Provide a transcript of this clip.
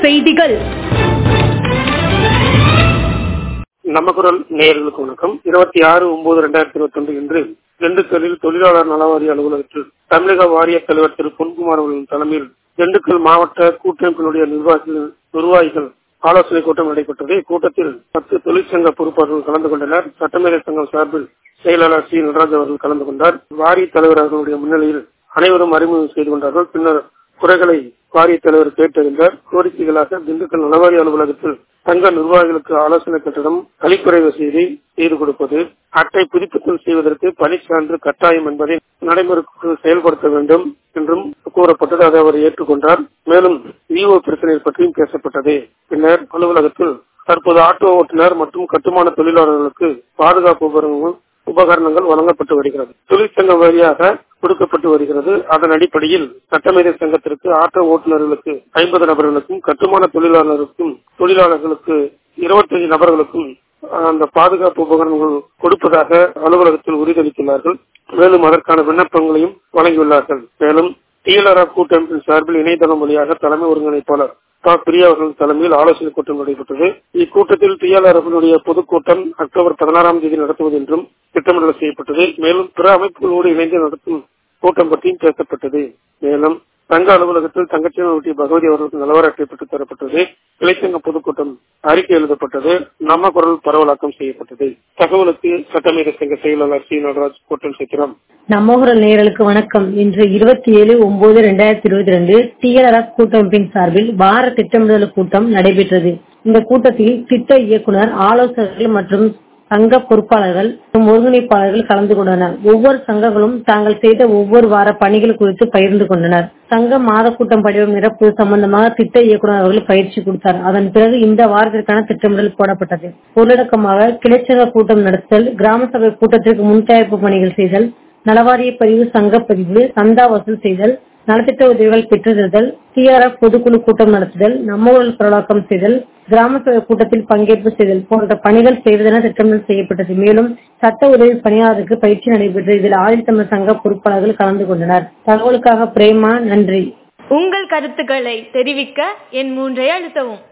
செய்திகள் நம்ம குரல் நேயர்களுக்கு வணக்கம் இருபத்தி ஆறு ஒன்பது ரெண்டாயிரத்தி இருபத்தி ஒன்று இன்று திண்டுக்கல்லில் தொழிலாளர் நலவாரிய அலுவலகத்தில் தமிழக வாரிய தலைவர் திரு பொன்குமார் அவர்களின் தலைமையில் திண்டுக்கல் மாவட்ட கூட்டமைப்பினுடைய நிர்வாகிகள் நிர்வாகிகள் ஆலோசனை கூட்டம் நடைபெற்றது இக்கூட்டத்தில் பத்து தொழிற்சங்க பொறுப்பாளர்கள் கலந்து கொண்டனர் சட்டமேதை சங்கம் சார்பில் செயலாளர் சி நடராஜ் அவர்கள் கலந்து கொண்டார் வாரிய தலைவர் அவர்களுடைய முன்னிலையில் அனைவரும் அறிமுகம் செய்து கொண்டார்கள் பின்னர் குறைகளை வாரிய தலைவர் கேட்டறிந்தார் கோரிக்கைகளாக திண்டுக்கல் நலவாரி அலுவலகத்தில் சங்க நிர்வாகிகளுக்கு ஆலோசனை கட்டணம் கழிப்பறை வசதி செய்து கொடுப்பது அட்டை புதுப்பித்தல் செய்வதற்கு பணிச்சான்று கட்டாயம் என்பதை நடைமுறைக்கு செயல்படுத்த வேண்டும் என்றும் கூறப்பட்டது அதை அவர் ஏற்றுக்கொண்டார் மேலும் விஓ பிரச்சனை பற்றியும் பேசப்பட்டது பின்னர் அலுவலகத்தில் தற்போது ஆட்டோ ஓட்டுநர் மற்றும் கட்டுமான தொழிலாளர்களுக்கு பாதுகாப்பு உபகரணங்கள் உபகரணங்கள் வழங்கப்பட்டு வருகிறது தொழிற்சங்கம் வழியாக கொடுக்கப்பட்டு வருகிறது அதன் அடிப்படையில் சட்டமேதை சங்கத்திற்கு ஆட்டோ ஓட்டுநர்களுக்கு ஐம்பது நபர்களுக்கும் கட்டுமான தொழிலாளர்களுக்கும் தொழிலாளர்களுக்கு இருபத்தஞ்சு நபர்களுக்கும் அந்த பாதுகாப்பு உபகரணங்கள் கொடுப்பதாக அலுவலகத்தில் உறுதியளித்துள்ளார்கள் மேலும் அதற்கான விண்ணப்பங்களையும் வழங்கியுள்ளார்கள் மேலும் டிஎல்ஆர் கூட்டமைப்பின் சார்பில் இணையதளம் வழியாக தலைமை ஒருங்கிணைப்பாளர் தா பிரியா அவர்கள் தலைமையில் ஆலோசனை கூட்டம் நடைபெற்றது இக்கூட்டத்தில் டிஎல்ஆர் பொதுக்கூட்டம் அக்டோபர் பதினாறாம் தேதி நடத்துவது என்றும் திட்டமிடல் செய்யப்பட்டது மேலும் பிற அமைப்புகளோடு இணைந்து நடத்தும் கூட்டம் பற்றியும் பேசப்பட்டது மேலும் சங்க அலுவலகத்தில் தங்கச்சியை ஒட்டிய பகவதி அவர்களுக்கு நிலவர அட்டை பெற்றுத் தரப்பட்டது இளைச்சங்க பொதுக்கூட்டம் அறிக்கை எழுதப்பட்டது நம்ம குரல் பரவலாக்கம் செய்யப்பட்டது தகவலுக்கு சட்டமேத சங்க செயலாளர் சி நடராஜ் கூட்டம் சித்திரம் நம்மகுரல் நேயர்களுக்கு வணக்கம் இன்று இருபத்தி ஏழு ஒன்பது ரெண்டாயிரத்தி இருபத்தி ரெண்டு டிஎல்ஆர்எஸ் கூட்டமைப்பின் சார்பில் வார திட்டமிடல் கூட்டம் நடைபெற்றது இந்த கூட்டத்தில் திட்ட இயக்குனர் ஆலோசகர்கள் மற்றும் சங்க பொறுப்பாளர்கள் மற்றும் ஒருங்கிணைப்பாளர்கள் கலந்து கொண்டனர் ஒவ்வொரு சங்கங்களும் தாங்கள் செய்த ஒவ்வொரு வார பணிகள் குறித்து பகிர்ந்து கொண்டனர் சங்க மாத கூட்டம் படிவம் நிரப்பு சம்பந்தமாக திட்ட இயக்குனர் அவர்கள் பயிற்சி கொடுத்தார் அதன் பிறகு இந்த வாரத்திற்கான திட்டமிடல் போடப்பட்டது உள்ளடக்கமாக கிளைச்சங்க கூட்டம் நடத்தல் கிராம சபை கூட்டத்திற்கு முன் தயாரிப்பு பணிகள் செய்தல் நலவாரிய பதிவு சங்க பதிவு சந்தா வசூல் செய்தல் நலத்திட்ட உதவிகள் பெற்றுதல் டிஆர்எஃப் பொதுக்குழு கூட்டம் நடத்துதல் நம்ம ஊழல் பரவலாக்கம் செய்தல் கிராம சபை கூட்டத்தில் பங்கேற்பு செய்தல் போன்ற பணிகள் செய்வதென திட்டமிடல் செய்யப்பட்டது மேலும் சட்ட உதவி பணியாளருக்கு பயிற்சி நடைபெற்றது இதில் ஆதித்தமிழ் சங்க பொறுப்பாளர்கள் கலந்து கொண்டனர் தகவலுக்காக பிரேமா நன்றி உங்கள் கருத்துக்களை தெரிவிக்க என் மூன்றை அழுத்தவும்